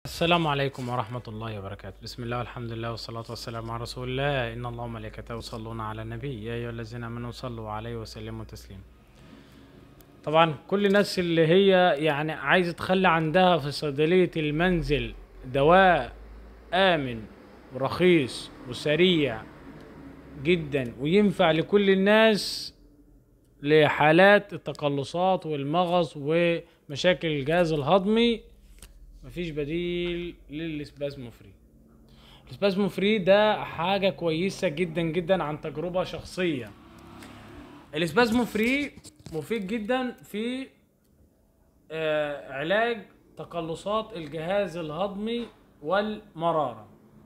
السلام عليكم ورحمة الله وبركاته بسم الله والحمد لله والصلاة والسلام على رسول الله إن الله وملائكته يصلون على النبي يا أيها الذين آمنوا صلوا عليه وسلموا تسليما طبعا كل الناس اللي هي يعني عايزة تخلي عندها في صيدلية المنزل دواء آمن ورخيص وسريع جدا وينفع لكل الناس لحالات التقلصات والمغص ومشاكل الجهاز الهضمي مفيش بديل للسبازمو فري السبازمو فري ده حاجة كويسة جدا جدا عن تجربة شخصية السبازمو فري مفيد جدا في آه علاج تقلصات الجهاز الهضمي والمرارة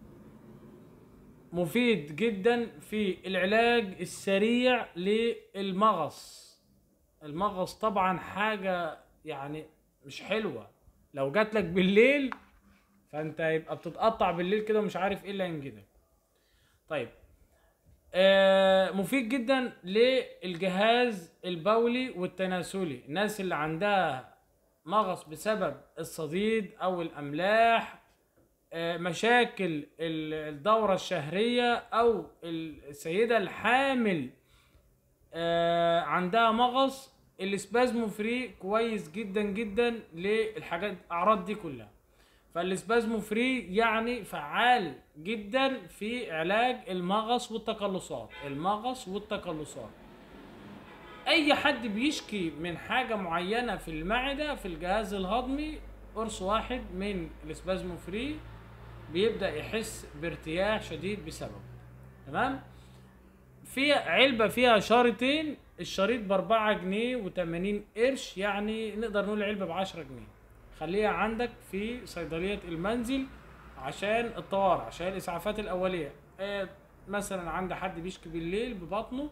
مفيد جدا في العلاج السريع للمغص المغص طبعا حاجة يعني مش حلوة لو جات لك بالليل فانت يبقى بتتقطع بالليل كده ومش عارف ايه اللي هينجدك طيب آه مفيد جدا للجهاز البولي والتناسلي الناس اللي عندها مغص بسبب الصديد او الاملاح آه مشاكل ال- الدورة الشهرية او السيدة الحامل آه عندها مغص الاسبازمو فري كويس جدا جدا للحاجات الاعراض دي كلها فالاسبازمو فري يعني فعال جدا في علاج المغص والتقلصات المغص والتقلصات اي حد بيشكي من حاجة معينة في المعدة في الجهاز الهضمي قرص واحد من الاسبازمو فري بيبدأ يحس بارتياح شديد بسببه تمام في علبة فيها شريطين الشريط بأربعة جنيه وتمانين قرش يعني نقدر نقول العلبة بعشرة جنيه خليها عندك في صيدلية المنزل عشان الطوارئ عشان الإسعافات الأولية آه، مثلا عند حد بيشكي بالليل ببطنه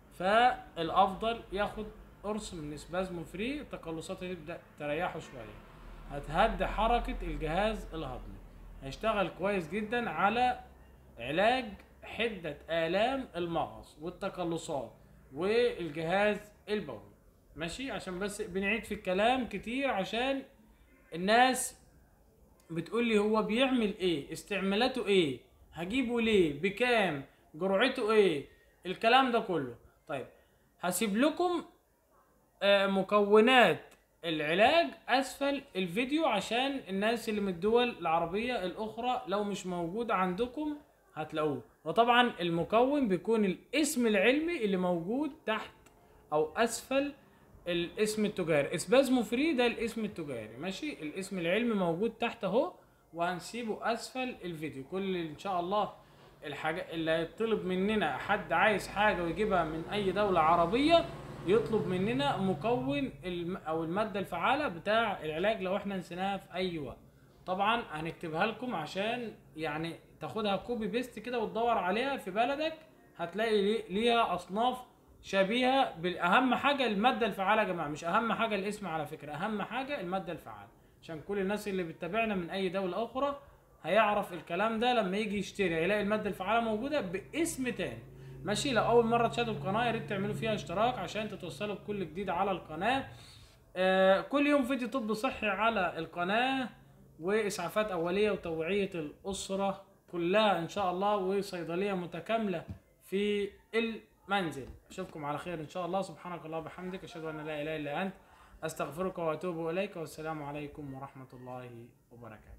فالأفضل ياخد قرص من سبازمو فري التقلصات تبدأ تريحه شوية هتهدي حركة الجهاز الهضمي هيشتغل كويس جدا على علاج حدة آلام المغص والتقلصات والجهاز البولي ماشي عشان بس بنعيد في الكلام كتير عشان الناس بتقول لي هو بيعمل ايه استعمالاته ايه هجيبه ليه بكام جرعته ايه الكلام ده كله طيب هسيب لكم آه، مكونات العلاج اسفل الفيديو عشان الناس اللي من الدول العربية الاخرى لو مش موجود عندكم هتلاقوه وطبعا المكون بيكون الاسم العلمي اللي موجود تحت او اسفل الاسم التجاري اسبازمو فري ده الاسم التجاري ماشي الاسم العلمي موجود تحت اهو وهنسيبه اسفل الفيديو كل ان شاء الله الحاجة اللي هيطلب مننا حد عايز حاجة ويجيبها من اي دولة عربية يطلب مننا مكون الم او المادة الفعالة بتاع العلاج لو احنا نسيناها في اي وقت طبعا هنكتبها لكم عشان يعني تاخدها كوبي بيست كده وتدور عليها في بلدك هتلاقي لي- ليها اصناف شبيهه بالاهم حاجه الماده الفعاله يا جماعه مش اهم حاجه الاسم على فكره اهم حاجه الماده الفعاله عشان كل الناس اللي بتتابعنا من اي دوله اخرى هيعرف الكلام ده لما يجي يشتري هيلاقي الماده الفعاله موجوده باسم تاني ماشي لو اول مره تشاهدوا القناه يا ريت تعملوا فيها اشتراك عشان تتوصلوا بكل جديد على القناه آه كل يوم فيديو طب صحي على القناه واسعافات اوليه وتوعيه الاسره كلها ان شاء الله وصيدليه متكامله في المنزل اشوفكم على خير ان شاء الله سبحانك اللهم وبحمدك اشهد ان لا اله الا انت استغفرك واتوب اليك والسلام عليكم ورحمه الله وبركاته